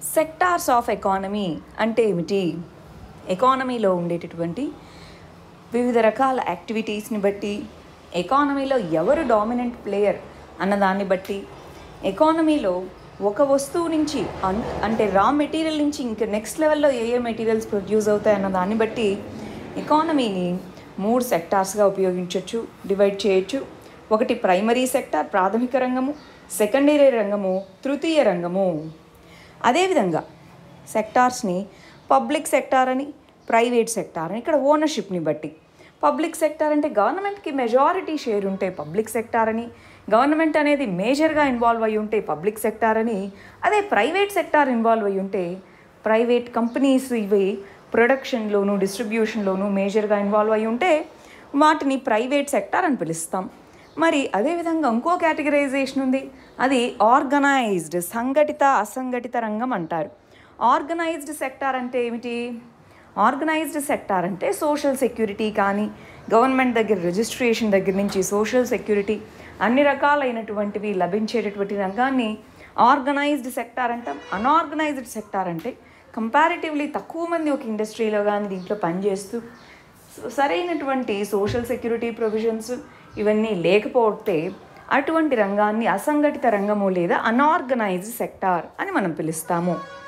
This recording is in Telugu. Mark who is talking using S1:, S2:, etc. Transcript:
S1: సెక్టార్స్ ఆఫ్ ఎకానమీ అంటే ఏమిటి ఎకానమీలో ఉండేటటువంటి వివిధ రకాల యాక్టివిటీస్ని బట్టి ఎకానమీలో ఎవరు డామినెంట్ ప్లేయర్ అన్నదాన్ని బట్టి ఎకానమీలో ఒక వస్తువు నుంచి అన్- అంటే రా మెటీరియల్ నుంచి ఇంక నెక్స్ట్ లెవెల్లో ఏ ఏ మెటీరియల్స్ ప్రొడ్యూస్ అవుతాయి అన్న దాన్ని బట్టి ఎకానమీని మూడు సెక్టార్స్గా ఉపయోగించవచ్చు డివైడ్ చేయొచ్చు ఒకటి ప్రైమరీ సెక్టార్ ప్రాథమిక రంగము సెకండరీ రంగము తృతీయ రంగము అదేవిధంగా సెక్టార్స్ని పబ్లిక్ సెక్టార్ అని ప్రైవేట్ సెక్టార్ అని ఇక్కడ ఓనర్షిప్ని బట్టి పబ్లిక్ సెక్టార్ అంటే గవర్నమెంట్కి మెజారిటీ షేర్ ఉంటే పబ్లిక్ సెక్టార్ అని గవర్నమెంట్ అనేది మేజర్గా ఇన్వాల్వ్ అయి ఉంటే పబ్లిక్ సెక్టార్ అని అదే ప్రైవేట్ సెక్టార్ ఇన్వాల్వ్ అయి ఉంటే ప్రైవేట్ కంపెనీస్ ఇవి ప్రొడక్షన్లోను డిస్ట్రిబ్యూషన్లోను మేజర్గా ఇన్వాల్వ్ అయి ఉంటే వాటిని ప్రైవేట్ సెక్టార్ అని పిలుస్తాం మరి అదేవిధంగా ఇంకో కేటగరైజేషన్ ఉంది అది ఆర్గనైజ్డ్ సంఘటిత అసంఘటిత రంగం అంటారు ఆర్గనైజ్డ్ సెక్టార్ అంటే ఏమిటి ఆర్గనైజ్డ్ సెక్టార్ అంటే సోషల్ సెక్యూరిటీ కానీ గవర్నమెంట్ దగ్గర రిజిస్ట్రేషన్ దగ్గర నుంచి సోషల్ సెక్యూరిటీ అన్ని రకాలైనటువంటివి లభించేటటువంటి రంగాన్ని ఆర్గనైజ్డ్ సెక్టార్ అంటాం అన్ఆర్గనైజ్డ్ సెక్టార్ అంటే కంపారిటివ్లీ తక్కువ మంది ఒక ఇండస్ట్రీలో కానీ దీంట్లో పనిచేస్తూ సరైనటువంటి సోషల్ సెక్యూరిటీ ప్రొవిజన్స్ ఇవన్నీ లేకపోతే అటువంటి రంగాన్ని అసంఘటిత రంగము లేదా అన్ఆర్గనైజ్డ్ సెక్టార్ అని మనం పిలుస్తాము